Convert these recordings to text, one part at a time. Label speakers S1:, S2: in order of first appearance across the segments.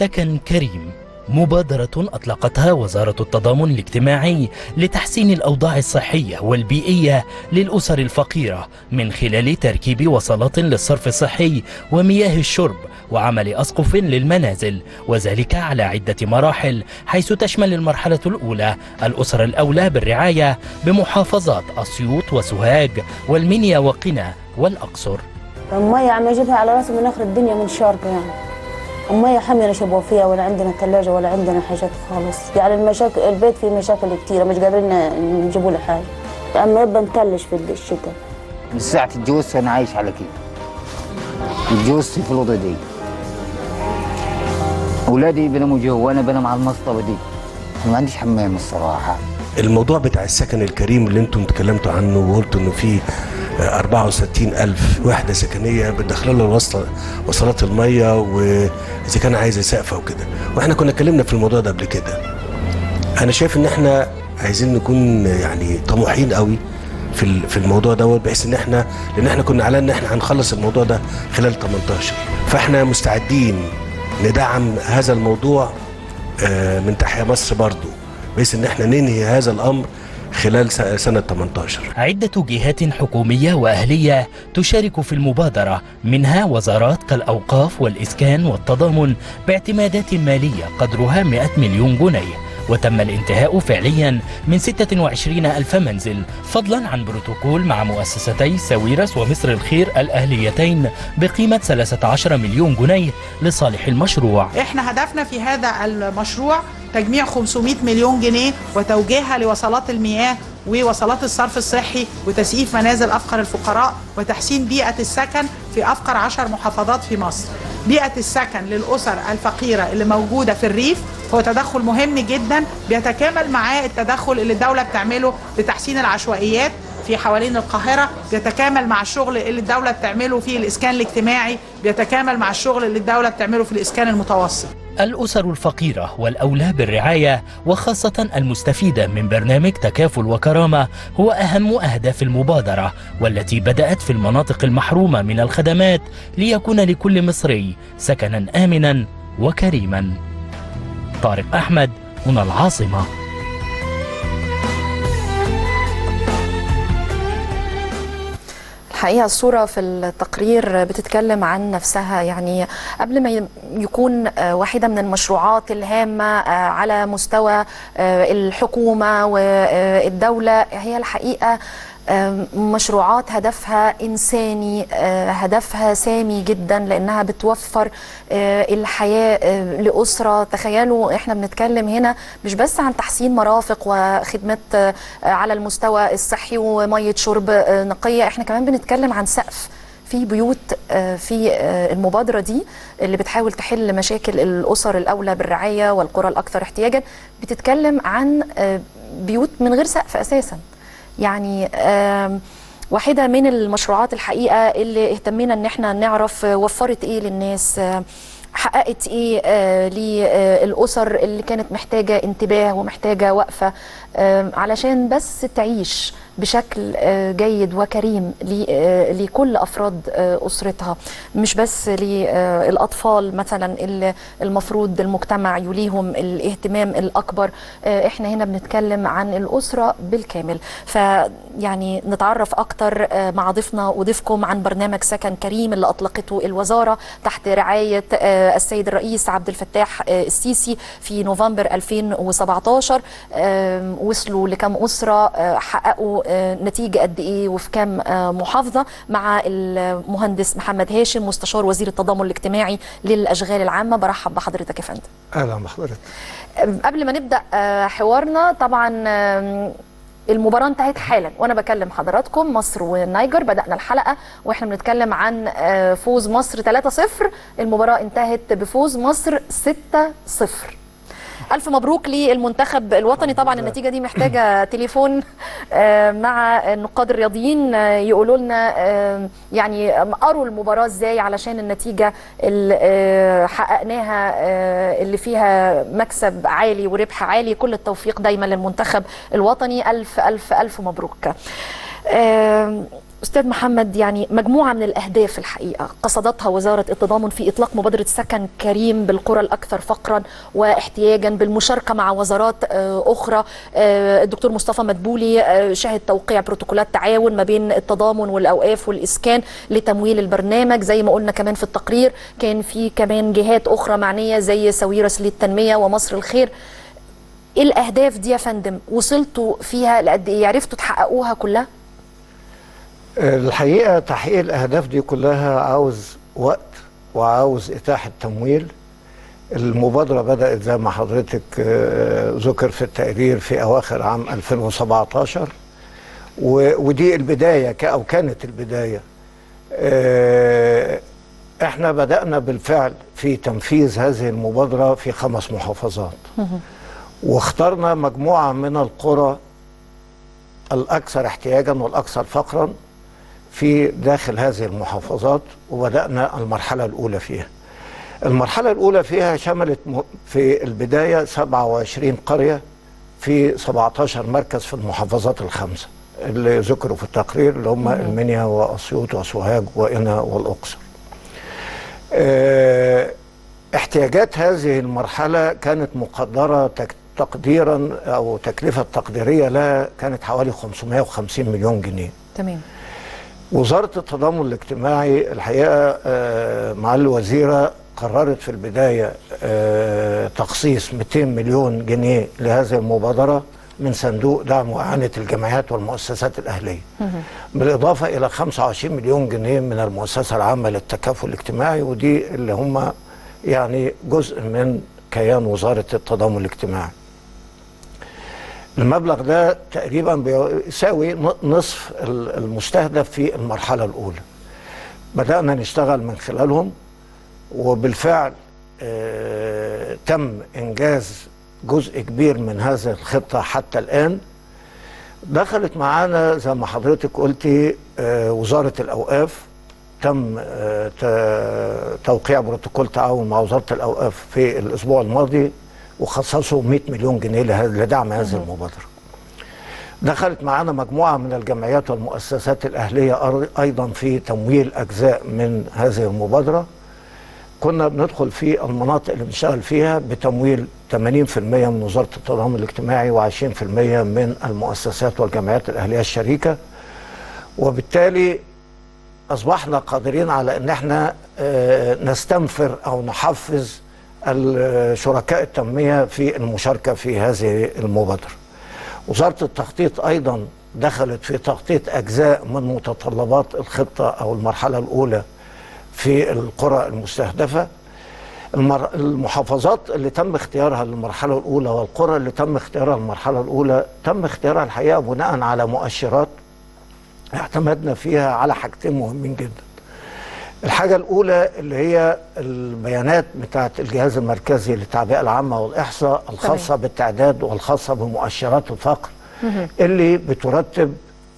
S1: سكن كريم مبادرة أطلقتها وزارة التضامن الاجتماعي لتحسين الأوضاع الصحية والبيئية للأسر الفقيرة من خلال تركيب وصلات للصرف الصحي ومياه الشرب وعمل أسقف للمنازل وذلك على عدة مراحل حيث تشمل المرحلة الأولى الأسر الأولى بالرعاية بمحافظات أسيوط وسوهاج والمنيا وقنا والأقصر
S2: المية عم يجيبها على راسي من اخر الدنيا من شارقة يعني المية حامية نشربوا فيها ولا عندنا ثلاجة ولا عندنا حاجات خالص يعني المشاكل البيت فيه مشاكل كتيرة مش قادرين نجيبوا له حاجة عم يبقى متلش في الشتاء
S3: من ساعة اتجوزت أنا عايش على كده اتجوزت في الأوضة دي أولادي بناموا جوا وأنا بنام على المصطبة دي ما عنديش حمام الصراحة
S4: الموضوع بتاع السكن الكريم اللي انتم اتكلمتوا عنه وقلتوا انه في 64 ألف وحدة سكنية بتدخل له الوصل وصلات المية وإذا كان عايز سقف أو كده وإحنا كنا اتكلمنا في الموضوع ده قبل كده أنا شايف إن إحنا عايزين نكون يعني طموحين قوي في في الموضوع دوت بحيث ان احنا لان احنا كنا اعلنا ان احنا هنخلص الموضوع ده خلال 18 فاحنا مستعدين ندعم هذا الموضوع من تحيا مصر برضو بحيث ان احنا ننهي هذا الامر خلال سنة 18
S1: عدة جهات حكومية وأهلية تشارك في المبادرة منها وزارات كالأوقاف والإسكان والتضامن باعتمادات مالية قدرها 100 مليون جنيه وتم الانتهاء فعليا من 26 ألف منزل فضلا عن بروتوكول مع مؤسستي ساويرس ومصر الخير الأهليتين بقيمة 13 مليون جنيه لصالح المشروع
S5: احنا هدفنا في هذا المشروع تجميع 500 مليون جنيه وتوجيهها لوصلات المياه ووصلات الصرف الصحي وتسقيف منازل أفقر الفقراء وتحسين بيئة السكن في أفقر عشر محافظات في مصر بيئة السكن للأسر الفقيرة اللي موجودة في الريف هو تدخل مهم جدا بيتكامل معاه التدخل اللي الدولة بتعمله لتحسين العشوائيات في حوالين القاهرة بيتكامل مع الشغل اللي الدولة بتعمله في الإسكان الاجتماعي بيتكامل مع الشغل اللي الدولة بتعمله في الإسكان المتوسط
S1: الأسر الفقيرة والأولى بالرعاية وخاصة المستفيدة من برنامج تكافل وكرامة هو أهم أهداف المبادرة والتي بدأت في المناطق المحرومة من الخدمات ليكون لكل مصري سكنا آمنا وكريما طارق أحمد هنا العاصمة
S6: الحقيقه الصوره في التقرير بتتكلم عن نفسها يعني قبل ما يكون واحده من المشروعات الهامه على مستوى الحكومه والدوله هي الحقيقه مشروعات هدفها إنساني هدفها سامي جدا لأنها بتوفر الحياة لأسرة تخيلوا إحنا بنتكلم هنا مش بس عن تحسين مرافق وخدمات على المستوى الصحي ومية شرب نقية إحنا كمان بنتكلم عن سقف في بيوت في المبادرة دي اللي بتحاول تحل مشاكل الأسر الأولى بالرعاية والقرى الأكثر احتياجا بتتكلم عن بيوت من غير سقف أساساً يعني واحده من المشروعات الحقيقه اللي اهتمينا ان احنا نعرف وفرت ايه للناس حققت ايه آه للاسر اللي كانت محتاجه انتباه ومحتاجه وقفه آه علشان بس تعيش بشكل آه جيد وكريم لكل افراد اسرتها مش بس للاطفال مثلا اللي المفروض المجتمع يليهم الاهتمام الاكبر احنا هنا بنتكلم عن الاسره بالكامل فيعني نتعرف اكتر مع ضيفنا وضيفكم عن برنامج سكن كريم اللي اطلقته الوزاره تحت رعايه السيد الرئيس عبد الفتاح السيسي في نوفمبر 2017 وصلوا لكم أسرة حققوا نتيجة قد إيه وفي كم محافظة مع المهندس محمد هاشم مستشار وزير التضامن الاجتماعي للأشغال العامة برحب بحضرتك يا فندم
S7: أهلا بحضرتك
S6: قبل ما نبدأ حوارنا طبعا المباراة انتهت حالا وانا بكلم حضراتكم مصر والنيجر بدأنا الحلقة واحنا بنتكلم عن فوز مصر 3-0 المباراة انتهت بفوز مصر 6-0 ألف مبروك للمنتخب الوطني طبعا النتيجة دي محتاجة تليفون مع النقاد الرياضيين يقولوا لنا يعني قروا المباراة ازاي علشان النتيجة اللي حققناها اللي فيها مكسب عالي وربح عالي كل التوفيق دايما للمنتخب الوطني ألف ألف ألف مبروك أستاذ محمد يعني مجموعة من الأهداف الحقيقة قصدتها وزارة التضامن في إطلاق مبادرة سكن كريم بالقرى الأكثر فقرا واحتياجا بالمشاركة مع وزارات آه، أخرى آه، الدكتور مصطفى مدبولي آه، شهد توقيع بروتوكولات تعاون ما بين التضامن والأوقاف والإسكان لتمويل البرنامج زي ما قلنا كمان في التقرير كان في كمان جهات أخرى معنية زي ساويرس للتنمية ومصر الخير ايه الاهداف دي يا فندم وصلتوا فيها لقد ايه عرفتوا تحققوها كلها
S7: الحقيقة تحقيق الأهداف دي كلها عاوز وقت وعاوز إتاحة تمويل المبادرة بدأت زي ما حضرتك آه، ذكر في التقرير في أواخر عام 2017 و- ودي البداية ك- أو كانت البداية آه، احنا بدأنا بالفعل في تنفيذ هذه المبادرة في خمس محافظات واخترنا مجموعة من القرى الأكثر احتياجا والأكثر فقرا في داخل هذه المحافظات وبدأنا المرحلة الأولى فيها المرحلة الأولى فيها شملت م- في البداية 27 قرية في 17 مركز في المحافظات الخمسة اللي ذكروا في التقرير اللي هم المنيا وأسيوط وسوهاج وقنا والأقصر آه، احتياجات هذه المرحلة كانت مقدرة تك- تقديرا أو تكلفة تقديرية لها كانت حوالي 550 مليون جنيه
S6: تمام
S7: وزارة التضامن الاجتماعي الحقيقة آه، معالي الوزيرة قررت في البداية آه، تخصيص 200 مليون جنيه لهذه المبادرة من صندوق دعم وإعانة الجمعيات والمؤسسات الأهلية بالإضافة إلى 25 مليون جنيه من المؤسسة العامة للتكافل الاجتماعي ودي اللي هم يعني جزء من كيان وزارة التضامن الاجتماعي المبلغ ده تقريبا بيساوي ن- نصف ال- المستهدف في المرحلة الأولى بدأنا نشتغل من خلالهم وبالفعل آه، تم إنجاز جزء كبير من هذه الخطة حتى الآن دخلت معانا زي ما حضرتك قلتي آه، وزارة الأوقاف تم آه، ت- توقيع بروتوكول تعاون مع وزارة الأوقاف في الأسبوع الماضي وخصصوا 100 مليون جنيه له- لدعم هذه المبادرة دخلت معانا مجموعة من الجمعيات والمؤسسات الأهلية أر- أيضا في تمويل أجزاء من هذه المبادرة كنا بندخل في المناطق اللي بنشتغل فيها بتمويل 80% من وزارة التضامن الاجتماعي و20% من المؤسسات والجمعيات الأهلية الشريكة وبالتالي أصبحنا قادرين على أن احنا آه، نستنفر أو نحفز الشركاء التنمية في المشاركة في هذه المبادرة وزارة التخطيط أيضا دخلت في تخطيط أجزاء من متطلبات الخطة أو المرحلة الأولى في القرى المستهدفة المر... المحافظات اللي تم اختيارها للمرحلة الأولى والقرى اللي تم اختيارها للمرحلة الأولى تم اختيارها الحقيقة بناء على مؤشرات اعتمدنا فيها على حاجتين مهمين جدا الحاجة الأولى اللي هي البيانات بتاعة الجهاز المركزي للتعبئة العامة والإحصاء الخاصة بالتعداد والخاصة بمؤشرات الفقر اللي بترتب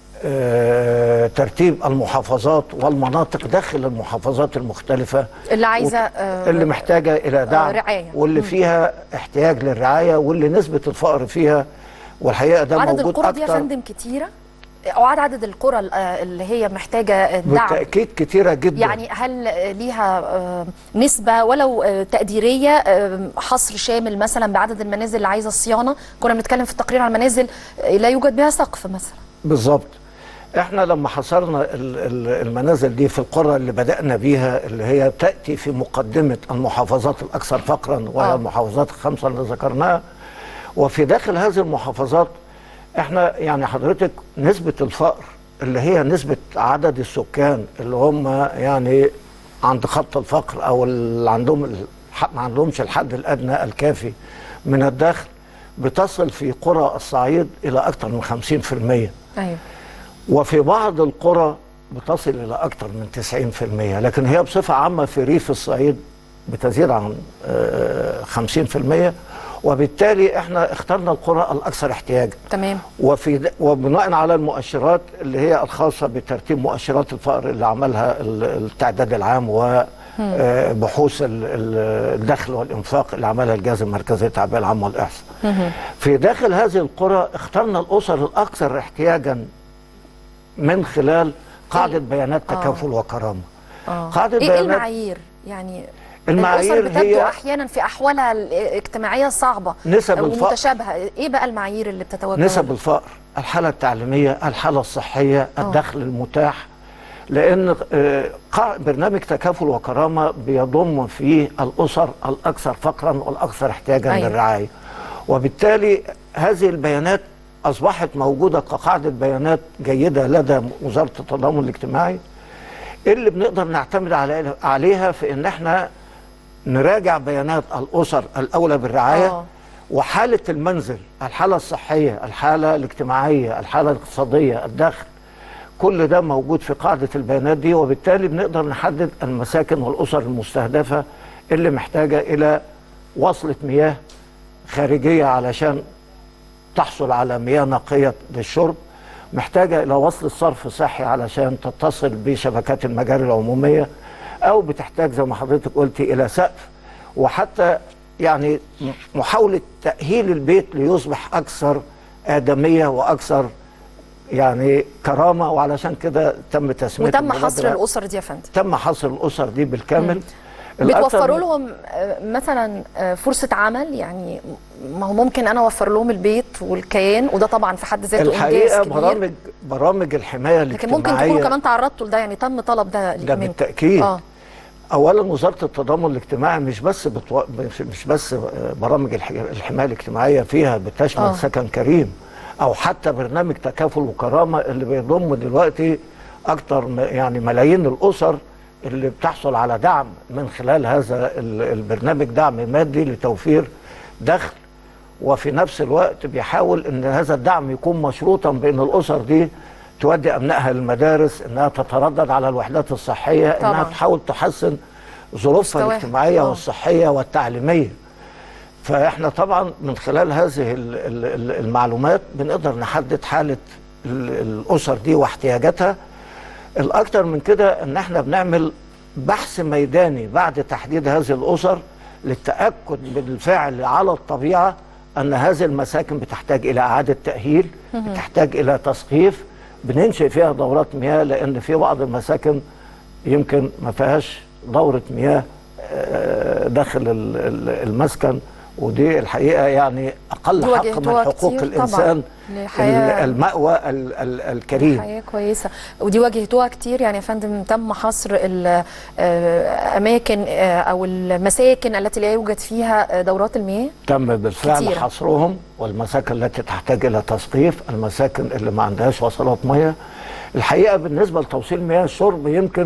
S7: آه، ترتيب المحافظات والمناطق داخل المحافظات المختلفة
S6: اللي عايزه آه،
S7: اللي محتاجة إلى دعم
S6: رعاية.
S7: واللي فيها احتياج للرعاية واللي نسبة الفقر فيها والحقيقة ده
S6: عدد
S7: موجود
S6: القرى دي يا
S7: أكتر
S6: فندم كتيره او عدد القرى ال- آه، اللي هي محتاجه دعم
S7: بالتأكيد كتيرة جدا
S6: يعني هل ليها آه، نسبة ولو آه، تقديرية آه، حصر شامل مثلا بعدد المنازل اللي عايزة الصيانة كنا بنتكلم في التقرير عن منازل آه، لا يوجد بها سقف مثلا
S7: بالظبط احنا لما حصرنا ال- ال- المنازل دي في القرى اللي بدأنا بيها اللي هي تأتي في مقدمة المحافظات الأكثر فقرا وهي
S6: آه.
S7: المحافظات الخمسة اللي ذكرناها وفي داخل هذه المحافظات احنا يعني حضرتك نسبة الفقر اللي هي نسبة عدد السكان اللي هم يعني عند خط الفقر او اللي عندهم الح- ما عندهمش الحد الادنى الكافي من الدخل بتصل في قرى الصعيد الى اكثر من 50%
S6: ايوه
S7: وفي بعض القرى بتصل إلى أكثر من 90% لكن هي بصفة عامة في ريف الصعيد بتزيد عن آه، 50% وبالتالي احنا اخترنا القرى الأكثر احتياجا
S6: تمام
S7: وفي د- وبناء على المؤشرات اللي هي الخاصة بترتيب مؤشرات الفقر اللي عملها ال- التعداد العام وبحوث الدخل والإنفاق اللي عملها الجهاز المركزي للتعبئة العامة والإحصاء في داخل هذه القرى اخترنا الأسر الأكثر احتياجا من خلال قاعده بيانات تكافل وكرامه
S6: آه.
S7: قاعده
S6: ايه إيه
S7: بيانات
S6: المعايير يعني
S7: المعايير
S6: الاسر بتبدو
S7: هي
S6: احيانا في احوالها الاجتماعيه صعبه
S7: نسب الفقر.
S6: ومتشابهه ايه بقى المعايير اللي بتتوجه
S7: نسب الفقر الحالة التعليمية الحالة الصحية الدخل المتاح لأن آه، قا- برنامج تكافل وكرامة بيضم فيه الأسر الأكثر فقرا والأكثر احتياجا
S6: أيوة.
S7: للرعاية وبالتالي هذه البيانات أصبحت موجودة كقاعدة بيانات جيدة لدى وزارة التضامن الاجتماعي اللي بنقدر نعتمد على- عليها في إن احنا نراجع بيانات الأسر الأولى بالرعاية
S6: آه.
S7: وحالة المنزل الحالة الصحية الحالة الاجتماعية الحالة الاقتصادية الدخل كل ده موجود في قاعدة البيانات دي وبالتالي بنقدر نحدد المساكن والأسر المستهدفة اللي محتاجة إلى وصلة مياه خارجية علشان تحصل على مياه نقية للشرب محتاجة إلى وصل صرف صحي علشان تتصل بشبكات المجاري العمومية أو بتحتاج زي ما حضرتك قلتي إلى سقف وحتى يعني محاولة تأهيل البيت ليصبح أكثر آدمية وأكثر يعني كرامة وعلشان كده تم تسمية
S6: وتم حصر
S7: المبادرة-
S6: الاسر دي يا فندم
S7: تم حصر الأسر دي بالكامل الأكثر
S6: بتوفروا
S7: من-
S6: لهم آه، مثلا آه، فرصه عمل يعني ما هو ممكن انا اوفر لهم البيت والكيان وده طبعا في حد ذاته انجاز
S7: الحقيقة
S6: كبير
S7: برامج برامج الحماية
S6: لكن ممكن
S7: الاجتماعية
S6: تكونوا كمان تعرضتوا لده يعني تم طلب ده
S7: ده
S6: منكم.
S7: بالتأكيد
S6: اه
S7: اولا وزاره التضامن الاجتماعي مش بس بتو... مش- مش بس برامج الح- الحمايه الاجتماعيه فيها بتشمل
S6: آه.
S7: آه. سكن كريم او حتى برنامج تكافل وكرامه اللي بيضم دلوقتي اكتر م- يعني ملايين الاسر اللي بتحصل على دعم من خلال هذا ال- البرنامج دعم مادي لتوفير دخل وفي نفس الوقت بيحاول ان هذا الدعم يكون مشروطا بان الاسر دي تودي ابنائها للمدارس انها تتردد على الوحدات الصحيه
S6: طبعاً.
S7: انها تحاول تحسن ظروفها
S6: مستواها.
S7: الاجتماعيه
S6: آه.
S7: والصحيه والتعليميه فاحنا طبعا من خلال هذه ال- ال- ال- المعلومات بنقدر نحدد حاله ال- الاسر دي واحتياجاتها الاكثر من كده ان احنا بنعمل بحث ميداني بعد تحديد هذه الاسر للتاكد بالفعل على الطبيعه ان هذه المساكن بتحتاج الى اعاده تاهيل بتحتاج الى تثقيف بننشئ فيها دورات مياه لان في بعض المساكن يمكن ما فيهاش دوره مياه آه، داخل ال- ال- المسكن ودي الحقيقه يعني اقل
S6: دي
S7: حق من
S6: واجهتوها
S7: حقوق
S6: كتير
S7: الانسان
S6: طبعاً. لحياة-
S7: ال- المأوى ال- ال- الكريم
S6: حياة كويسة ودي واجهتوها كتير يعني يا فندم تم حصر الأماكن أو المساكن التي لا يوجد فيها دورات المياه
S7: تم بالفعل
S6: كتيرة.
S7: حصرهم والمساكن التي تحتاج الى تثقيف المساكن اللي ما عندهاش وصلات ميه الحقيقه بالنسبه لتوصيل مياه الشرب يمكن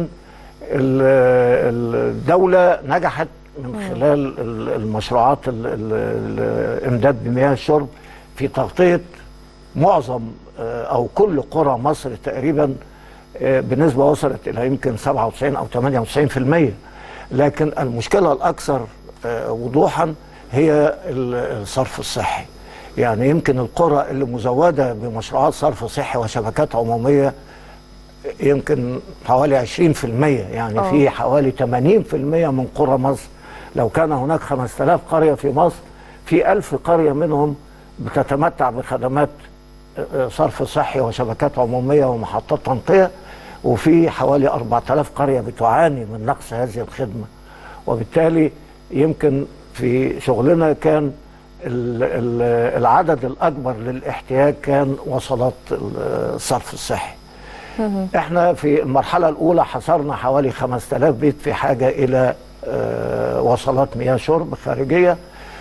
S7: ال- الدوله نجحت من خلال ال- المشروعات ال- ال- الامداد بمياه الشرب في تغطيه معظم آه، او كل قرى مصر تقريبا آه، بنسبه وصلت الى يمكن 97 او 98% لكن المشكله الاكثر آه، وضوحا هي ال- الصرف الصحي يعني يمكن القرى اللي مزوده بمشروعات صرف صحي وشبكات عموميه يمكن حوالي 20% يعني
S6: آه.
S7: في حوالي 80% من قرى مصر لو كان هناك 5000 قرية في مصر في 1000 قرية منهم بتتمتع بخدمات آه، صرف صحي وشبكات عمومية ومحطات تنقية وفي حوالي 4000 قرية بتعاني من نقص هذه الخدمة وبالتالي يمكن في شغلنا كان ال- ال- العدد الأكبر للاحتياج كان وصلات الصرف الصحي احنا في المرحلة الأولى حصرنا حوالي 5000 بيت في حاجة إلى آه، وصلات مياه شرب خارجية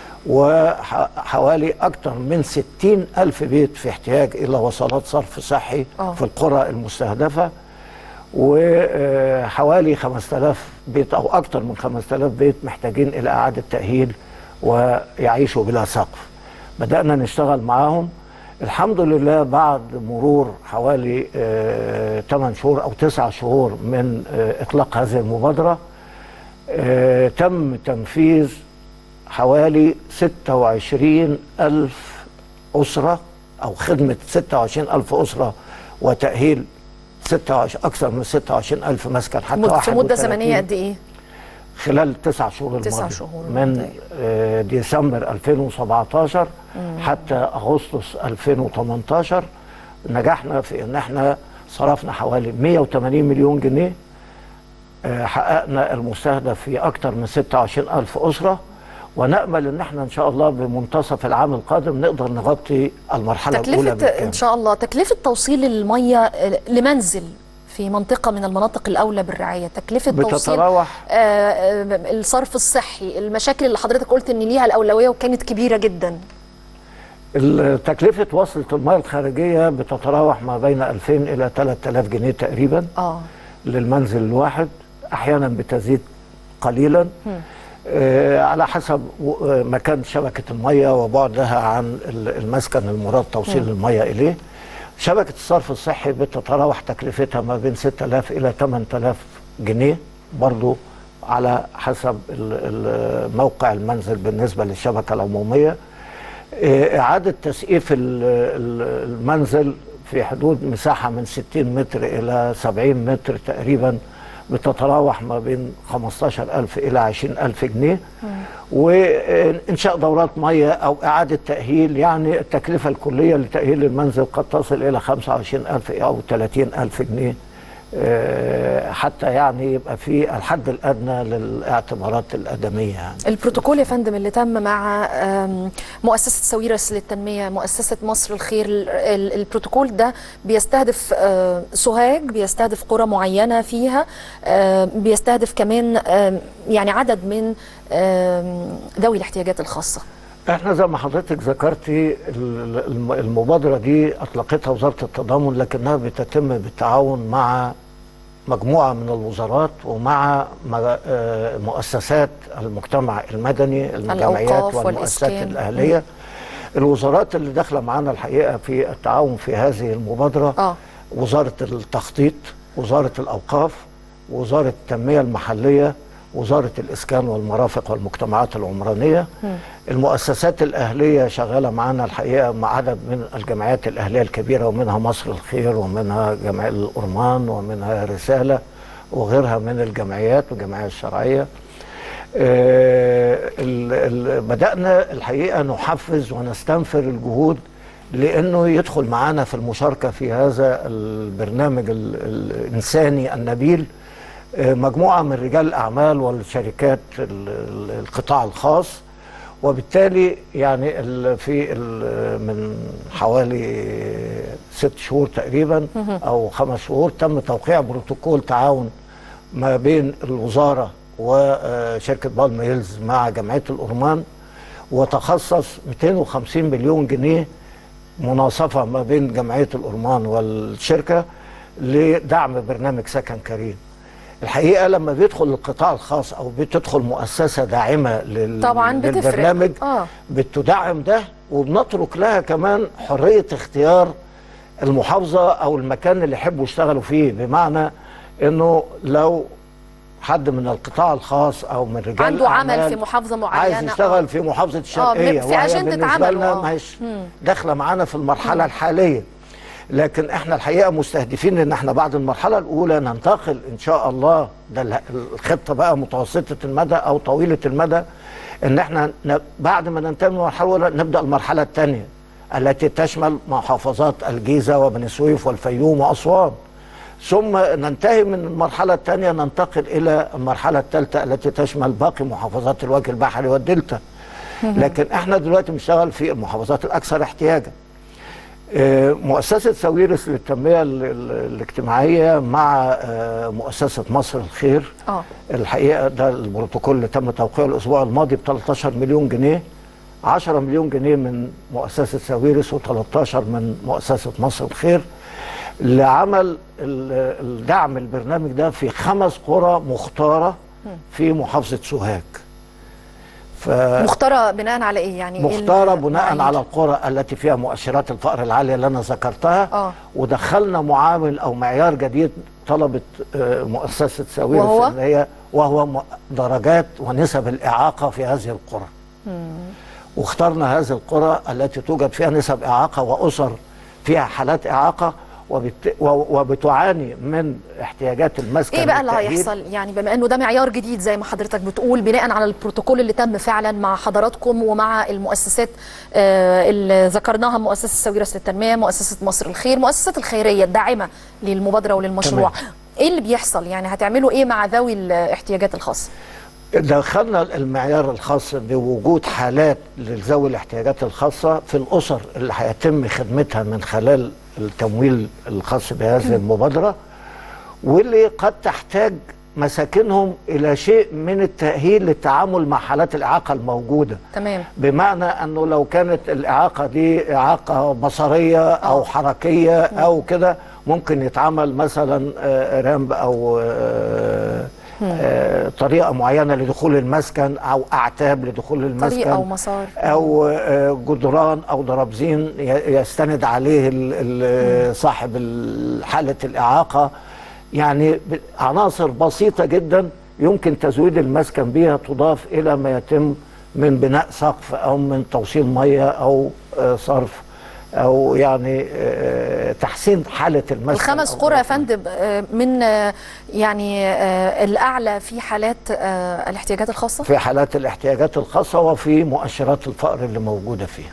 S7: وحوالي أكثر من 60 ألف بيت في احتياج إلى وصلات صرف صحي
S6: آه.
S7: في القرى المستهدفة وحوالي 5000 بيت أو أكثر من 5000 بيت محتاجين إلى إعادة تأهيل ويعيشوا بلا سقف بدأنا نشتغل معاهم الحمد لله بعد مرور حوالي آه 8 شهور أو 9 شهور من آه إطلاق هذه المبادرة آه تم تنفيذ حوالي 26 ألف أسرة أو خدمة 26 ألف أسرة وتأهيل 26 أكثر من 26 ألف مسكن حتى
S6: مد- في مدة
S7: 31
S6: زمنية قد إيه؟
S7: خلال التسع شهور
S6: تسع
S7: الماضية
S6: شهور
S7: من
S6: الماضية.
S7: آه، ديسمبر 2017 حتى أغسطس 2018 نجحنا في ان احنا صرفنا حوالي 180 مليون جنيه آه، حققنا المستهدف في أكثر من 26 ألف أسرة ونأمل أن احنا إن شاء الله بمنتصف العام القادم نقدر نغطي المرحلة الأولى
S6: تكلفة
S7: بالكامل
S6: إن شاء الله تكلفة توصيل المية آه، لمنزل في منطقة من المناطق الأولى بالرعاية تكلفة توصيل
S7: بتتراوح
S6: آه، آه، الصرف الصحي المشاكل اللي حضرتك قلت إن ليها الأولوية وكانت كبيرة جدا
S7: تكلفة وصلة المياه الخارجية بتتراوح ما بين 2000 إلى 3000 جنيه تقريبا
S6: آه
S7: للمنزل الواحد أحيانا بتزيد قليلا آه على حسب و- آه، مكان شبكة المياه وبعدها عن ال- المسكن المراد توصيل المياه إليه شبكة الصرف الصحي بتتراوح تكلفتها ما بين 6000 إلى 8000 جنيه برضو على حسب ال- ال- موقع المنزل بالنسبة للشبكة العمومية آه، إعادة تسقيف ال- ال- المنزل في حدود مساحة من 60 متر إلى 70 متر تقريبا بتتراوح ما بين 15000 إلى 20000 جنيه وإنشاء دورات مياه أو إعادة تأهيل يعني التكلفة الكلية لتأهيل المنزل قد تصل إلى 25000 أو 30000 جنيه آه، حتى يعني يبقى في الحد الأدنى للاعتبارات الأدمية يعني
S6: البروتوكول يا فندم اللي تم مع آم، مؤسسة ساويرس للتنمية مؤسسة مصر الخير ال- ال- البروتوكول ده بيستهدف آه، سوهاج بيستهدف قرى معينة فيها آم، بيستهدف كمان آم، يعني عدد من آم، ذوي الاحتياجات الخاصة
S7: احنا زي ما حضرتك ذكرتي ال- الم- المبادرة دي اطلقتها وزارة التضامن لكنها بتتم بالتعاون مع مجموعة من الوزارات ومع م- آه، مؤسسات المجتمع المدني الجمعيات
S6: الأوقاف
S7: والمؤسسات
S6: والإسكان.
S7: الأهلية الوزارات اللي داخلة معانا الحقيقة في التعاون في هذه المبادرة
S6: اه
S7: وزارة التخطيط وزارة الأوقاف وزارة التنمية المحلية وزارة الإسكان والمرافق والمجتمعات العمرانية المؤسسات الأهلية شغالة معانا الحقيقة مع عدد من الجمعيات الأهلية الكبيرة ومنها مصر الخير ومنها جمعية الأرمان ومنها رسالة وغيرها من الجمعيات والجمعية الشرعية آه، ال- ال- بدأنا الحقيقة نحفز ونستنفر الجهود لأنه يدخل معنا في المشاركة في هذا البرنامج ال- الإنساني النبيل آه، مجموعة من رجال الأعمال والشركات ال- ال- القطاع الخاص وبالتالي يعني ال- في ال- من حوالي ست شهور تقريبا أو خمس شهور تم توقيع بروتوكول تعاون ما بين الوزارة وشركة بالم هيلز مع جمعية الأورمان وتخصص 250 مليون جنيه مناصفة ما بين جمعية الأورمان والشركة لدعم برنامج سكن كريم الحقيقة لما بيدخل القطاع الخاص أو بتدخل مؤسسة داعمة لل...
S6: طبعا بتفرق
S7: للبرنامج
S6: اه
S7: بتدعم ده وبنترك لها كمان حرية اختيار المحافظة أو المكان اللي يحبوا يشتغلوا فيه بمعنى أنه لو حد من القطاع الخاص أو من رجال
S6: عنده عمل
S7: الأعمال
S6: في محافظة معينة
S7: عايز يشتغل
S6: آه.
S7: في محافظة الشرقية
S6: في
S7: وهي
S6: أجندة
S7: بالنسبة
S6: عمله،
S7: لنا
S6: آه.
S7: ما هيش داخلة معانا في المرحلة الحالية لكن احنا الحقيقة مستهدفين ان احنا بعد المرحلة الأولى ننتقل ان شاء الله ده ال- الخطة بقى متوسطة المدى أو طويلة المدى ان احنا ن- بعد ما ننتهي من المرحلة الأولى نبدأ المرحلة الثانية التي تشمل محافظات الجيزة وبني سويف والفيوم وأسوان ثم ننتهي من المرحلة الثانية ننتقل إلى المرحلة الثالثة التي تشمل باقي محافظات الوجه البحري والدلتا لكن احنا دلوقتي بنشتغل في المحافظات الأكثر احتياجا آه، مؤسسة ساويرس للتنمية ال- ال- الاجتماعية مع آه، مؤسسة مصر الخير
S6: اه
S7: الحقيقة ده البروتوكول اللي تم توقيعه الأسبوع الماضي ب 13 مليون جنيه 10 مليون جنيه من مؤسسة ساويرس و13 من مؤسسة مصر الخير لعمل ال- الدعم البرنامج ده في خمس قرى مختارة في محافظة سوهاج ف...
S6: مختارة بناء على ايه يعني إيه
S7: مختارة بناء
S6: المعايير؟
S7: على القرى التي فيها مؤشرات الفقر العالية اللي أنا ذكرتها
S6: آه.
S7: ودخلنا معامل أو معيار جديد طلبت آه، مؤسسة ساويرس
S6: وهو؟
S7: إن هي وهو م- درجات ونسب الإعاقة في هذه القرى واخترنا هذه القرى التي توجد فيها نسب إعاقة وأسر فيها حالات إعاقة وبت... و- وبتعاني من احتياجات المسكن
S6: ايه بقى اللي
S7: والتأهيل.
S6: هيحصل يعني بما انه ده معيار جديد زي ما حضرتك بتقول بناء على البروتوكول اللي تم فعلا مع حضراتكم ومع المؤسسات آه، اللي ذكرناها مؤسسه ساويرس للتنميه مؤسسه مصر الخير مؤسسات الخيريه الداعمه للمبادره وللمشروع ايه اللي بيحصل يعني هتعملوا ايه مع ذوي الاحتياجات الخاصه
S7: دخلنا المعيار الخاص بوجود حالات لذوي الاحتياجات الخاصة في الأسر اللي هيتم خدمتها من خلال التمويل الخاص بهذه المبادرة واللي قد تحتاج مساكنهم إلى شيء من التأهيل للتعامل مع حالات الإعاقة الموجودة
S6: تمام
S7: بمعنى أنه لو كانت الإعاقة دي إعاقة بصرية أو حركية أو كده ممكن يتعمل مثلا آه، رامب أو آه، آه، طريقة معينة لدخول المسكن أو أعتاب لدخول المسكن
S6: طريق او مسار
S7: او آه، جدران او درابزين ي- يستند عليه ال- ال- صاحب ال- حاله الاعاقه يعني ب- عناصر بسيطه جدا يمكن تزويد المسكن بها تضاف الى ما يتم من بناء سقف او من توصيل ميه او آه، صرف او يعني آه، تحسين حاله المسكن
S6: الخمس
S7: أو
S6: قرى يا
S7: ظروف
S6: فندم آه، من آه، يعني آه، الاعلى في حالات آه، الاحتياجات الخاصه
S7: في حالات الاحتياجات الخاصه وفي مؤشرات الفقر اللي موجوده فيها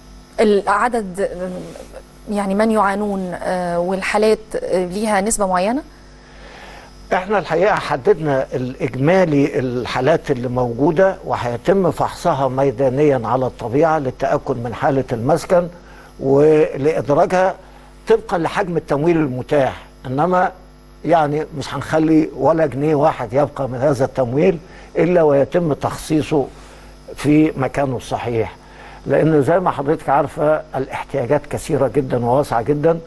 S6: العدد آه، يعني من يعانون آه، والحالات آه، ليها نسبه معينه
S7: احنا الحقيقه حددنا الاجمالي الحالات اللي موجوده وهيتم فحصها ميدانيا على الطبيعه للتاكد من حاله المسكن ولادراجها طبقا لحجم التمويل المتاح انما يعني مش هنخلي ولا جنيه واحد يبقى من هذا التمويل الا ويتم تخصيصه في مكانه الصحيح لان زي ما حضرتك عارفه الاحتياجات كثيره جدا وواسعه جدا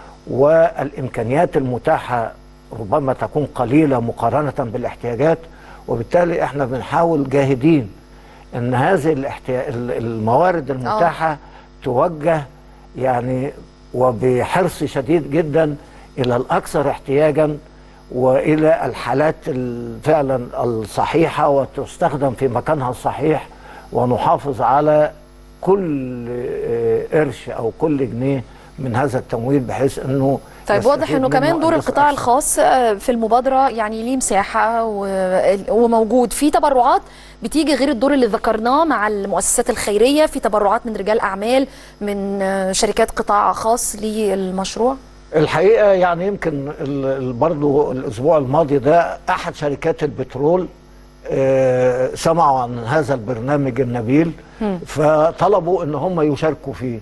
S7: والامكانيات المتاحه ربما تكون قليله مقارنه بالاحتياجات وبالتالي احنا بنحاول جاهدين ان هذه الاحتيا... الموارد المتاحه توجه يعني وبحرص شديد جدا الى الاكثر احتياجا والى الحالات ال- فعلا الصحيحه وتستخدم في مكانها الصحيح ونحافظ على كل آه، قرش او كل جنيه من هذا التمويل بحيث انه
S6: طيب واضح
S7: يستفيد
S6: انه
S7: منه
S6: كمان دور
S7: الناس
S6: القطاع
S7: أكثر.
S6: الخاص آه، في المبادره يعني ليه مساحه و- وموجود في تبرعات بتيجي غير الدور اللي ذكرناه مع المؤسسات الخيريه في تبرعات من رجال اعمال من آه، شركات قطاع خاص للمشروع
S7: الحقيقه يعني يمكن ال- ال- برضو الاسبوع الماضي ده احد شركات البترول آه، سمعوا عن هذا البرنامج النبيل فطلبوا ان هم يشاركوا فيه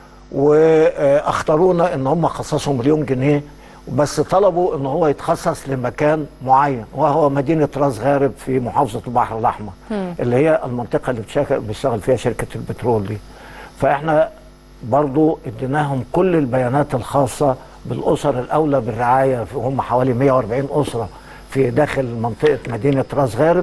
S7: واختارونا ان هم خصصوا مليون جنيه بس طلبوا ان هو يتخصص لمكان معين وهو مدينه راس غارب في محافظه البحر الاحمر اللي هي المنطقه اللي بتشاك- بيشتغل فيها شركه البترول دي فاحنا برضو اديناهم كل البيانات الخاصه بالاسر الاولى بالرعايه هم حوالي 140 اسره في داخل منطقه مدينه راس غارب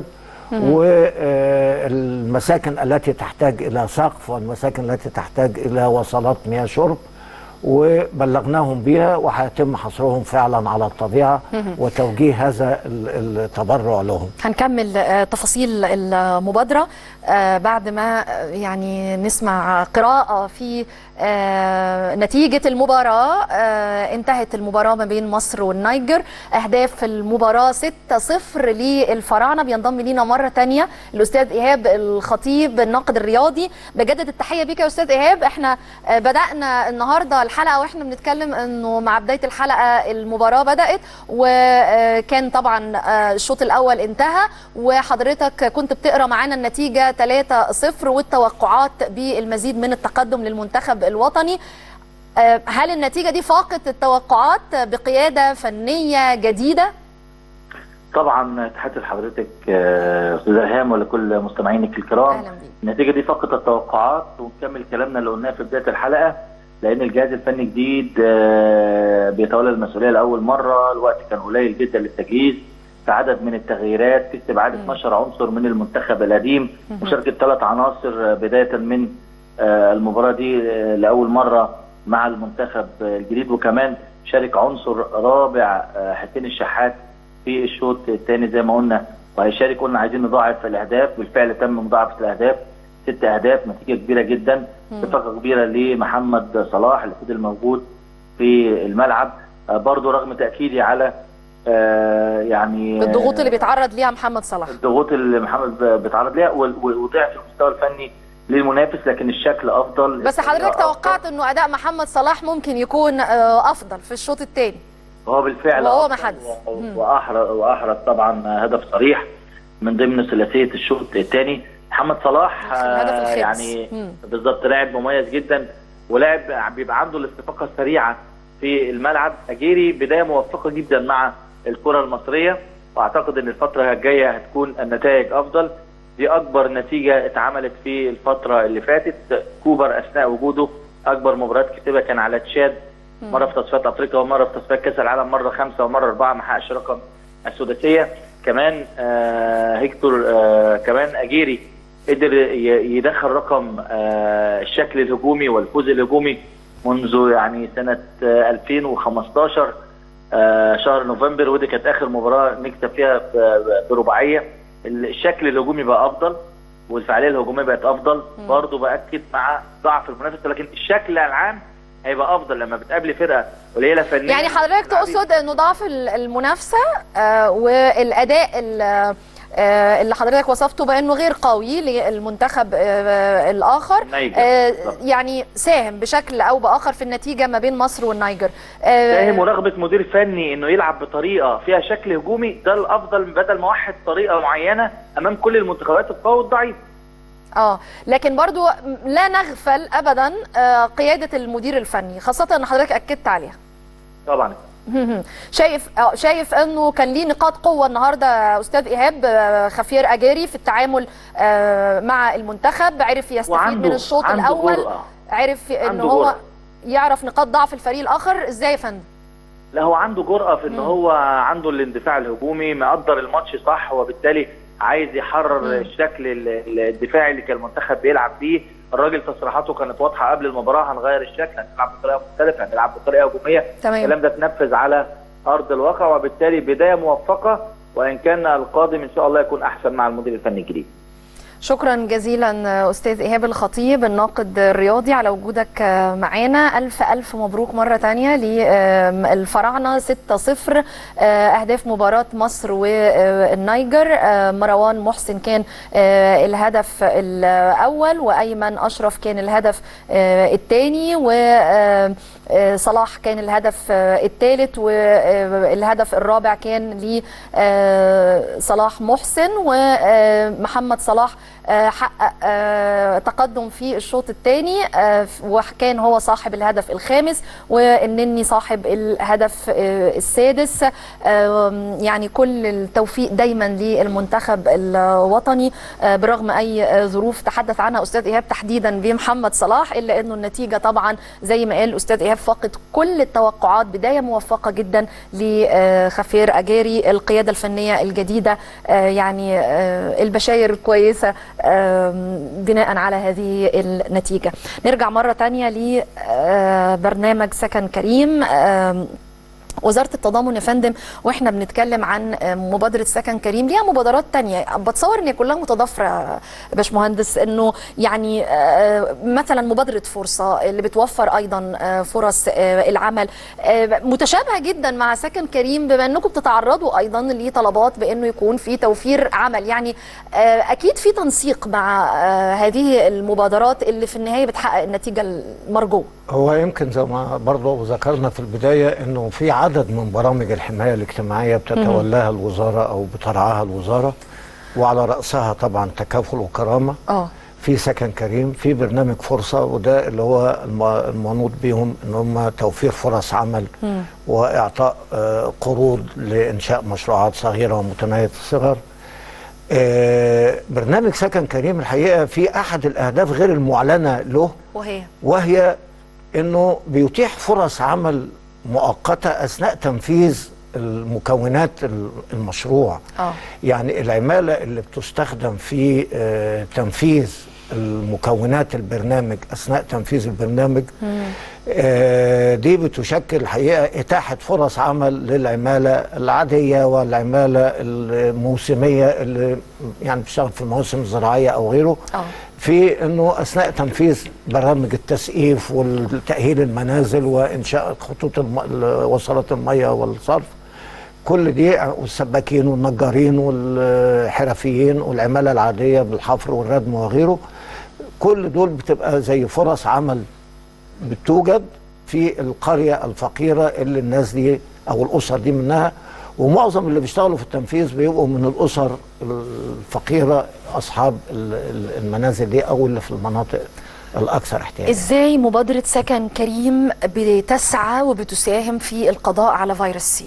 S7: والمساكن التي تحتاج الى سقف والمساكن التي تحتاج الى وصلات مياه شرب وبلغناهم بها وهيتم حصرهم فعلا على الطبيعه وتوجيه هذا ال- التبرع لهم
S6: هنكمل آه، تفاصيل المبادرة آه، بعد ما آه، يعني نسمع قراءة في آه، نتيجة المباراة آه، انتهت المباراة ما بين مصر والنيجر أهداف المباراة 6-0 للفراعنة بينضم لينا مرة تانية الأستاذ إيهاب الخطيب الناقد الرياضي بجدد التحية بيك يا أستاذ إيهاب احنا آه، بدأنا النهاردة الحلقة واحنا بنتكلم انه مع بداية الحلقة المباراة بدأت وكان طبعا آه، الشوط الأول انتهى وحضرتك كنت بتقرا معانا النتيجة 3-0 والتوقعات بالمزيد من التقدم للمنتخب الوطني آه، هل النتيجة دي فاقت التوقعات بقيادة فنية جديدة؟
S8: طبعا تحياتي لحضرتك آه، استاذ الهام ولكل مستمعينك الكرام
S6: أهلا بيك
S8: النتيجه دي فقط التوقعات ونكمل كلامنا اللي قلناه في بدايه الحلقه لان الجهاز الفني جديد آه، بيتولى المسؤوليه لاول مره الوقت كان قليل جدا للتجهيز في عدد من التغييرات في استبعاد 12 عنصر من المنتخب القديم مشاركه ثلاث عناصر آه، بدايه من آه، المباراه دي آه، لاول مره مع المنتخب آه، الجديد وكمان شارك عنصر رابع آه، حسين الشحات في الشوط الثاني زي ما قلنا وهيشارك قلنا عايزين نضاعف الاهداف بالفعل تم مضاعفه الاهداف ست اهداف نتيجه كبيره جدا ثقه كبيره لمحمد صلاح اللي فضل موجود في الملعب آه، برضو رغم تاكيدي على آه، يعني آه،
S6: الضغوط اللي بيتعرض ليها محمد صلاح
S8: الضغوط اللي محمد ب- بيتعرض ليها وال- و- وضعف المستوى الفني للمنافس لكن الشكل افضل
S6: بس حضرتك
S8: الطريقة
S6: توقعت انه اداء محمد صلاح ممكن يكون آه، افضل في الشوط الثاني
S8: هو بالفعل
S6: وهو ما
S8: أفضل
S6: حدث.
S8: و-
S6: مم.
S8: واحرز واحرز طبعا هدف صريح من ضمن ثلاثيه الشوط الثاني محمد صلاح
S6: في الهدف
S8: آه،
S6: الخامس.
S8: يعني
S6: مم.
S8: بالظبط لاعب مميز جدا ولاعب بيبقى عنده الاستفاقه السريعه في الملعب اجيري بدايه موفقه جدا مع الكره المصريه واعتقد ان الفتره الجايه هتكون النتائج افضل دي اكبر نتيجه اتعملت في الفتره اللي فاتت كوبر اثناء وجوده اكبر مباريات كسبها كان على تشاد مره في تصفيات افريقيا ومره في تصفيات كاس العالم مره خمسه ومره اربعه ما حققش رقم السداسيه كمان آه هيكتور آه كمان اجيري قدر ي- يدخل رقم آه الشكل الهجومي والفوز الهجومي منذ يعني سنه آه 2015 آه شهر نوفمبر ودي كانت اخر مباراه نكسب فيها ب- برباعيه الشكل الهجومي بقى افضل والفعاليه الهجوميه بقت افضل برضه باكد مع ضعف المنافس ولكن الشكل العام هيبقى افضل لما بتقابلي فرقه قليله فنيا
S6: يعني حضرتك تقصد انه ضعف ال- المنافسه آه، والاداء ال- آه، اللي حضرتك وصفته بانه غير قوي للمنتخب آه، الاخر
S8: النيجر.
S6: آه،
S8: بالظبط.
S6: يعني ساهم بشكل او باخر في النتيجه ما بين مصر والنيجر آه،
S8: فاهم ورغبه مدير فني انه يلعب بطريقه فيها شكل هجومي ده الافضل بدل ما واحد طريقه معينه امام كل المنتخبات القويه والضعيفه
S6: اه لكن برضو لا نغفل ابدا آه، قياده المدير الفني خاصه ان حضرتك اكدت عليها
S8: طبعا
S6: شايف آه، شايف انه كان ليه نقاط قوه النهارده يا استاذ ايهاب آه، خفير اجاري في التعامل آه، مع المنتخب عرف يستفيد
S8: وعنده-
S6: من الشوط
S8: عنده
S6: الاول
S8: جرأة.
S6: عرف ان
S8: عنده
S6: هو
S8: جرأة.
S6: يعرف نقاط ضعف الفريق الاخر ازاي يا فندم
S8: لا هو عنده جرأة في ان هو عنده الاندفاع الهجومي مقدر الماتش صح وبالتالي عايز يحرر الشكل ال- ال- الدفاعي اللي كان المنتخب بيلعب بيه الراجل تصريحاته كانت واضحه قبل المباراه هنغير الشكل هنلعب بطريقه مختلفه هنلعب بطريقه هجوميه
S6: تمام.
S8: الكلام ده اتنفذ على ارض الواقع وبالتالي بدايه موفقه وان كان القادم ان شاء الله يكون احسن مع المدير الفني الجديد
S6: شكرا جزيلا استاذ ايهاب الخطيب الناقد الرياضي على وجودك معانا الف الف مبروك مره تانية للفراعنه 6-0 اهداف مباراه مصر والنيجر مروان محسن كان الهدف الاول وايمن اشرف كان الهدف الثاني وصلاح كان الهدف الثالث والهدف الرابع كان لصلاح محسن ومحمد صلاح آه، حقق آه، تقدم في الشوط الثاني وكان هو صاحب الهدف الخامس والنني صاحب الهدف آه، السادس آم، يعني كل التوفيق دايما للمنتخب الوطني آه، برغم اي آه، ظروف تحدث عنها استاذ ايهاب تحديدا بمحمد صلاح الا انه النتيجه طبعا زي ما قال استاذ ايهاب فاقد كل التوقعات بدايه موفقه جدا لخفير اجاري القياده الفنيه الجديده آه، يعني آه، البشاير الكويسه آم، بناء على هذه النتيجه نرجع مره تانية لبرنامج سكن كريم آم، وزارة التضامن يا فندم واحنا بنتكلم عن مبادرة سكن كريم ليها مبادرات تانية بتصور ان هي كلها متضافرة يا باشمهندس انه يعني آه، مثلا مبادرة فرصة اللي بتوفر ايضا آه، فرص آه، العمل آه، متشابهة جدا مع سكن كريم بما انكم بتتعرضوا ايضا لطلبات بانه يكون في توفير عمل يعني آه، اكيد في تنسيق مع آه، هذه المبادرات اللي في النهاية بتحقق النتيجة المرجوة
S7: هو يمكن زي ما برضه ذكرنا في البداية انه في عدد من برامج الحماية الاجتماعية بتتولاها الوزارة او بترعاها الوزارة وعلى رأسها طبعا تكافل وكرامة
S6: اه
S7: في سكن كريم في برنامج فرصة وده اللي هو الم- المنوط بيهم ان هم توفير فرص عمل واعطاء آه، قروض لانشاء مشروعات صغيرة ومتناهية الصغر آه، برنامج سكن كريم الحقيقة في احد الاهداف غير المعلنة له
S6: وهي
S7: وهي انه بيتيح فرص عمل مؤقته اثناء تنفيذ المكونات ال- المشروع
S6: اه
S7: يعني العماله اللي بتستخدم في آه، تنفيذ المكونات البرنامج اثناء تنفيذ البرنامج آه، دي بتشكل الحقيقه اتاحه فرص عمل للعماله العاديه والعماله الموسميه اللي يعني بتشتغل في المواسم الزراعيه او غيره
S6: اه
S7: في انه اثناء تنفيذ برامج التسقيف والتاهيل المنازل وانشاء خطوط الم... وصلات الميه والصرف كل دي والسباكين والنجارين والحرفيين والعماله العاديه بالحفر والردم وغيره كل دول بتبقى زي فرص عمل بتوجد في القريه الفقيره اللي الناس دي او الاسر دي منها ومعظم اللي بيشتغلوا في التنفيذ بيبقوا من الاسر الفقيره اصحاب ال- ال- المنازل دي او اللي في المناطق الاكثر احتياجا
S6: ازاي مبادرة سكن كريم بتسعى وبتساهم في القضاء على فيروس سي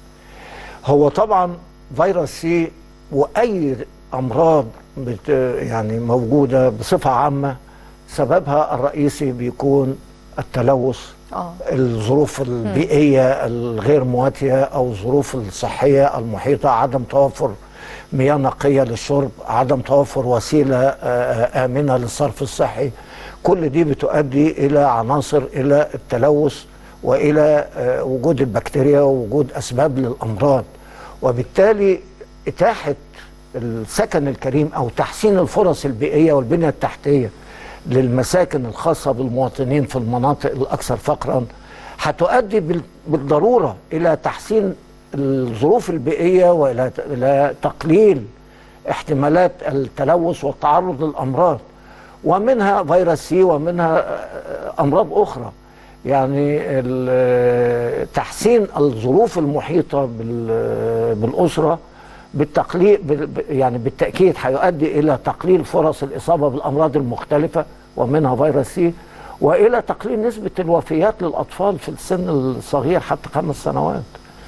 S7: هو طبعا فيروس سي واي امراض بت يعني موجوده بصفه عامه سببها الرئيسي بيكون التلوث
S6: اه
S7: الظروف البيئيه الغير مواتيه او الظروف الصحيه المحيطه عدم توفر مياه نقيه للشرب عدم توفر وسيله آه، امنه للصرف الصحي كل دي بتؤدي الى عناصر الى التلوث والى آه، وجود البكتيريا ووجود اسباب للامراض وبالتالي اتاحه السكن الكريم او تحسين الفرص البيئيه والبنيه التحتيه للمساكن الخاصه بالمواطنين في المناطق الاكثر فقرا هتؤدي بال- بالضروره الى تحسين الظروف البيئيه والى إلى تقليل احتمالات التلوث والتعرض للامراض ومنها فيروس سي ومنها آه، امراض اخرى يعني ال- تحسين الظروف المحيطه بال- بالاسره بالتقليل بال- ب- يعني بالتاكيد هيؤدي الى تقليل فرص الاصابه بالامراض المختلفه ومنها فيروس سي والى تقليل نسبه الوفيات للاطفال في السن الصغير حتى خمس سنوات.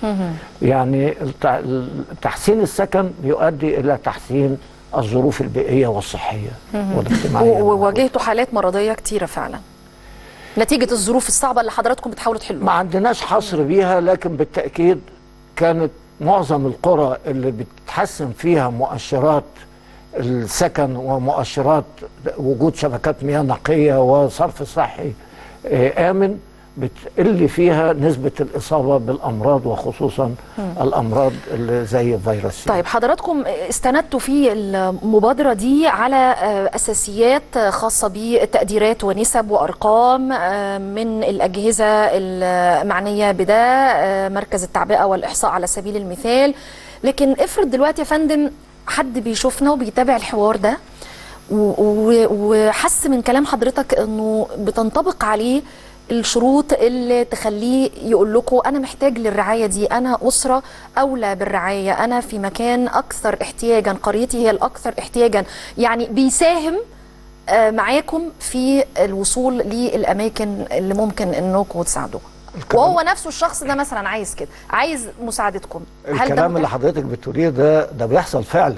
S7: يعني الت- تحسين السكن بيؤدي الى تحسين الظروف البيئيه والصحيه والاجتماعيه
S6: و- وواجهتوا حالات مرضية كتيرة فعلا نتيجة الظروف الصعبة اللي حضراتكم بتحاولوا
S7: ما
S6: تحلوها
S7: عندناش حصر بيها لكن بالتأكيد كانت معظم القرى اللي بتحسن فيها مؤشرات السكن ومؤشرات وجود شبكات مياه نقية وصرف صحي آه، آمن بتقل فيها نسبة الإصابة بالأمراض وخصوصا الأمراض اللي زي فيروس سي.
S6: طيب حضراتكم استندتوا في المبادرة دي على آه، أساسيات خاصة بتقديرات ونسب وأرقام آه، من الأجهزة المعنية بده آه، مركز التعبئة والإحصاء على سبيل المثال لكن افرض دلوقتي يا فندم حد بيشوفنا وبيتابع الحوار ده و- و- وحس من كلام حضرتك انه بتنطبق عليه الشروط اللي تخليه يقول لكم انا محتاج للرعايه دي انا اسره اولى بالرعايه انا في مكان اكثر احتياجا قريتي هي الاكثر احتياجا يعني بيساهم آه، معاكم في الوصول للاماكن اللي ممكن انكم تساعدوها وهو نفسه الشخص ده مثلا عايز كده عايز مساعدتكم هل ده
S7: الكلام اللي
S6: متاح؟
S7: حضرتك بتقوليه ده ده بيحصل فعلا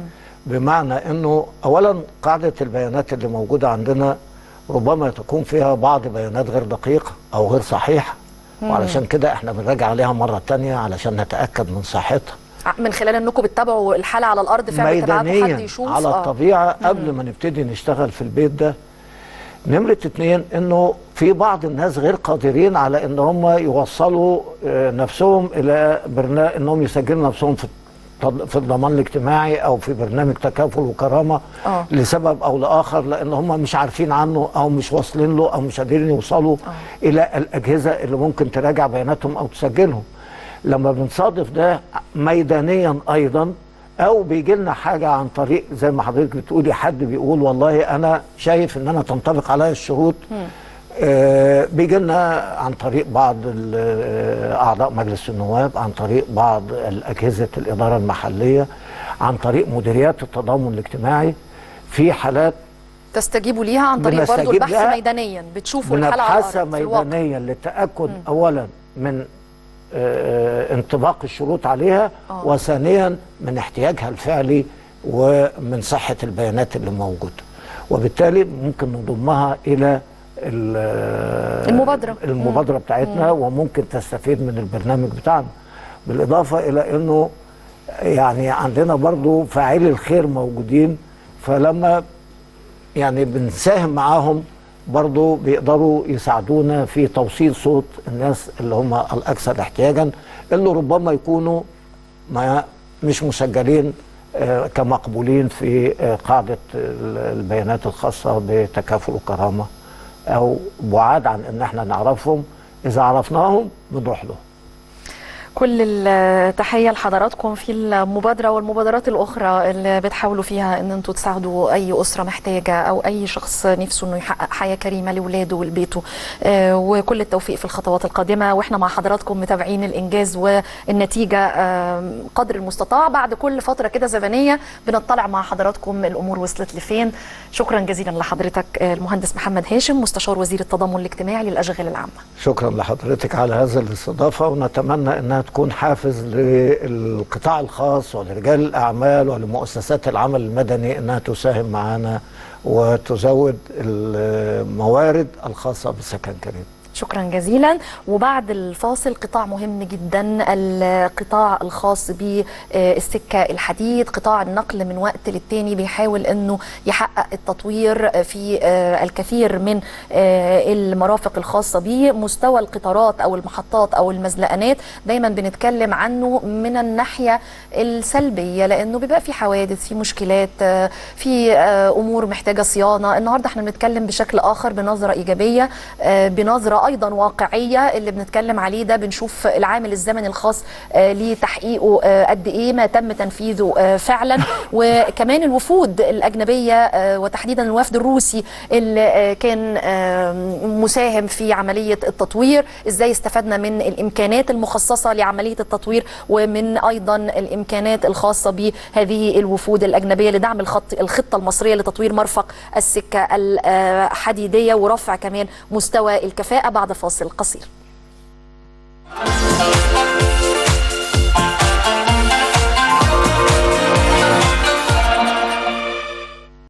S7: بمعنى انه اولا قاعده البيانات اللي موجوده عندنا ربما تكون فيها بعض بيانات غير دقيقه او غير صحيحه وعلشان كده احنا بنراجع عليها مره تانية علشان نتاكد من صحتها
S6: من خلال انكم بتتابعوا الحالة على الارض فعلا تبعتوا حد
S7: ميدانيا
S6: يشوف
S7: على
S6: آه.
S7: الطبيعه قبل ما نبتدي نشتغل في البيت ده نمرة اتنين انه في بعض الناس غير قادرين على ان هم يوصلوا آه، نفسهم الى برنامج انهم يسجلوا نفسهم في التض- في الضمان الاجتماعي او في برنامج تكافل وكرامه
S6: آه.
S7: لسبب او لاخر لان هم مش عارفين عنه او مش واصلين له او مش قادرين يوصلوا الى الاجهزه اللي ممكن تراجع بياناتهم او تسجلهم لما بنصادف ده ميدانيا ايضا او بيجي لنا حاجه عن طريق زي ما حضرتك بتقولي حد بيقول والله انا شايف ان انا تنطبق عليا الشروط آه بيجي لنا عن طريق بعض ال- آه، اعضاء مجلس النواب عن طريق بعض اجهزه الاداره المحليه عن طريق مديريات التضامن الاجتماعي في حالات
S6: تستجيبوا ليها عن طريق برضه
S7: بنستجيب
S6: البحث
S7: لها.
S6: ميدانيا بتشوفوا الحالة على
S7: بنبحثها
S6: الارض في الواقع
S7: ميدانيا للتاكد اولا من آه، انطباق الشروط عليها
S6: آه.
S7: وثانيا من احتياجها الفعلي ومن صحه البيانات اللي موجوده وبالتالي ممكن نضمها الى ال-
S6: المبادرة.
S7: المبادره بتاعتنا وممكن تستفيد من البرنامج بتاعنا بالاضافه الى انه يعني عندنا برضو فاعلي الخير موجودين فلما يعني بنساهم معاهم برضو بيقدروا يساعدونا في توصيل صوت الناس اللي هم الأكثر احتياجا اللي ربما يكونوا ما مش مسجلين آه، كمقبولين في آه، قاعدة ال- البيانات الخاصة بتكافل وكرامة أو بعاد عن إن احنا نعرفهم إذا عرفناهم بنروح لهم
S6: كل التحية لحضراتكم في المبادرة والمبادرات الأخرى اللي بتحاولوا فيها أن أنتوا تساعدوا أي أسرة محتاجة أو أي شخص نفسه أنه يحقق حياة كريمة لولاده ولبيته آه، وكل التوفيق في الخطوات القادمة وإحنا مع حضراتكم متابعين الإنجاز والنتيجة آه، قدر المستطاع بعد كل فترة كده زمنية بنطلع مع حضراتكم الأمور وصلت لفين شكرا جزيلا لحضرتك آه، المهندس محمد هاشم مستشار وزير التضامن الاجتماعي للأشغال العامة
S7: شكرا لحضرتك على هذا الاستضافة ونتمنى أنها تكون حافز للقطاع الخاص ولرجال الأعمال ولمؤسسات العمل المدني أنها تساهم معنا وتزود الموارد الخاصة بالسكن كريم
S6: شكرا جزيلا وبعد الفاصل قطاع مهم جدا القطاع الخاص بالسكة الحديد قطاع النقل من وقت للتاني بيحاول انه يحقق التطوير في آه، الكثير من آه، المرافق الخاصة به مستوى القطارات او المحطات او المزلقانات دايما بنتكلم عنه من الناحية السلبية لانه بيبقى في حوادث في مشكلات آه، في آه، امور محتاجة صيانة النهاردة احنا بنتكلم بشكل اخر بنظرة ايجابية آه، بنظرة ايضا واقعية اللي بنتكلم عليه ده بنشوف العامل الزمني الخاص آه، لتحقيقه آه، قد ايه ما تم تنفيذه آه، فعلا وكمان الوفود الاجنبية آه، وتحديدا الوفد الروسي اللي آه، كان آه، مساهم في عملية التطوير ازاي استفدنا من الامكانات المخصصة لعملية التطوير ومن ايضا الامكانات الخاصة بهذه الوفود الاجنبية لدعم الخط الخطة المصرية لتطوير مرفق السكة الحديدية ورفع كمان مستوى الكفاءة بعد فاصل قصير